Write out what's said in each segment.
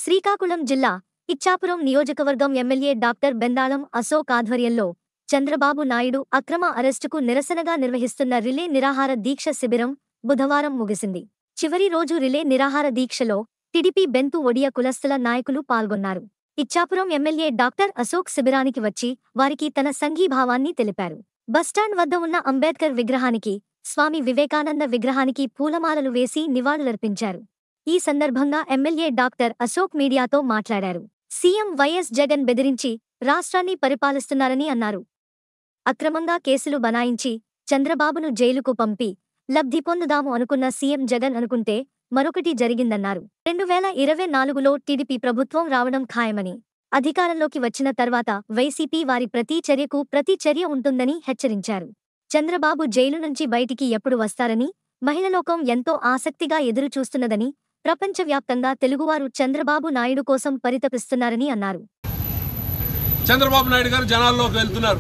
శ్రీకాకుళం జిల్లా ఇచ్చాపురం నియోజకవర్గం MLA doctor Bendalam Ashok ఆధ్వర్యంలో చంద్రబాబు నాయుడు అక్రమ అరెస్టుకు నిరసనగా నిర్వహిస్తున్న రిలే నిరాహార దీక్ష శిబిరం బుధవారం ముగిసింది చివరి రోజు రిలే నిరాహార దీక్షలో టిడిపి బెంతు ఒడియా కులస్తుల నాయకులు పాల్గొన్నారు ఇచ్చాపురం ఎమ్మెల్యే డాక్టర్ అశోక్ శిబిరానికి వచ్చి వారికి తన సంఘీభావాన్ని తెలిపారు బస్టాండ్ వద్ద ఉన్న అంబేద్కర్ విగ్రహానికి స్వామి వివేకానంద విగ్రహానికి పూలమాలలు వేసి నివాళులర్పించారు ఈ సందర్భంగా ఎమ్మెల్యే డాక్టర్ అశోక్ మీడియాతో మాట్లాడారు సీఎం వైఎస్ జగన్ బెదిరించి రాష్ట్రాన్ని పరిపాలిస్తున్నారని అన్నారు అక్రమంగా కేసులు బనాయించి చంద్రబాబును జైలుకు పంపి లబ్ధి పొందుదాము అనుకున్న సీఎం జగన్ అనుకుంటే మరొకటి జరిగిందన్నారు రెండు వేల ఇరవై నాలుగులో టీడీపీ ప్రభుత్వం రావడం ఖాయమని అధికారంలోకి వచ్చిన తర్వాత వైసీపీ వారి ప్రతి చర్యకు ప్రతి చర్య ఉంటుందని హెచ్చరించారు చంద్రబాబు జైలు నుంచి బయటికి ఎప్పుడు వస్తారని మహిళలోకం ఎంతో ఆసక్తిగా ఎదురుచూస్తున్నదని ప్రపంచవ్యాప్తంగా తెలుగువారు చంద్రబాబు నాయుడు కోసం పరితపిస్తున్నారని అన్నారు చంద్రబాబు నాయుడు గారు జనాల్లోకి వెళ్తున్నారు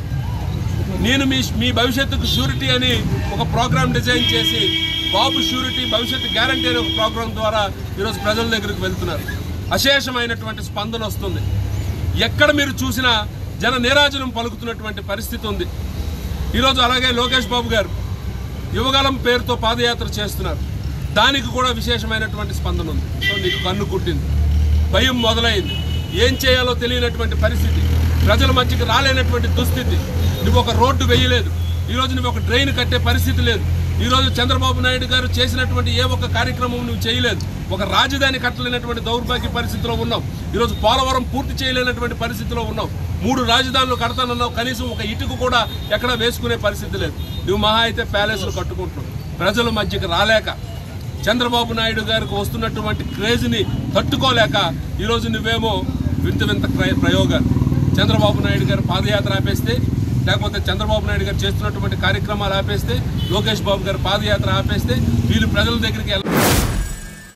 నేను మీ మీ భవిష్యత్తుకు షూరిటీ అని ఒక ప్రోగ్రామ్ డిజైన్ చేసి బాబు షూరిటీ భవిష్యత్తు గ్యారంటీ అనే ఒక ప్రోగ్రాం ద్వారా ఈరోజు ప్రజల దగ్గరికి వెళ్తున్నారు అశేషమైనటువంటి స్పందన వస్తుంది ఎక్కడ మీరు చూసినా జన నిరాజనం పలుకుతున్నటువంటి పరిస్థితి ఉంది ఈరోజు అలాగే లోకేష్ బాబు గారు యువగలం పేరుతో పాదయాత్ర చేస్తున్నారు దానికి కూడా విశేషమైనటువంటి స్పందన ఉంది సో నీకు కన్ను కుట్టింది భయం మొదలైంది ఏం చేయాలో తెలియనటువంటి పరిస్థితి ప్రజల మధ్యకి రాలేనటువంటి దుస్థితి నువ్వు ఒక రోడ్డు వేయలేదు ఈరోజు నువ్వు ఒక డ్రైన్ కట్టే పరిస్థితి లేదు ఈరోజు చంద్రబాబు నాయుడు గారు చేసినటువంటి ఏ ఒక్క కార్యక్రమం నువ్వు చేయలేదు ఒక రాజధాని కట్టలేనటువంటి దౌర్భాగ్య పరిస్థితిలో ఉన్నావు ఈరోజు పోలవరం పూర్తి చేయలేనటువంటి పరిస్థితిలో ఉన్నావు మూడు రాజధానులు కడతానన్నావు కనీసం ఒక ఇటుకు కూడా ఎక్కడ వేసుకునే పరిస్థితి లేదు నువ్వు మహా అయితే ప్యాలెస్లు కట్టుకుంటున్నావు ప్రజల మధ్యకి రాలేక చంద్రబాబు నాయుడు గారికి వస్తున్నటువంటి క్రేజ్ని తట్టుకోలేక ఈరోజు నువ్వేమో వింత వింత క్రయ- ప్రయోగాలు చంద్రబాబు నాయుడు గారు పాదయాత్ర ఆపేస్తే లేకపోతే చంద్రబాబు నాయుడు గారు చేస్తున్నటువంటి కార్యక్రమాలు ఆపేస్తే లోకేష్ బాబు గారు పాదయాత్ర ఆపేస్తే వీళ్ళు ప్రజల దగ్గరికి వెళ్ళ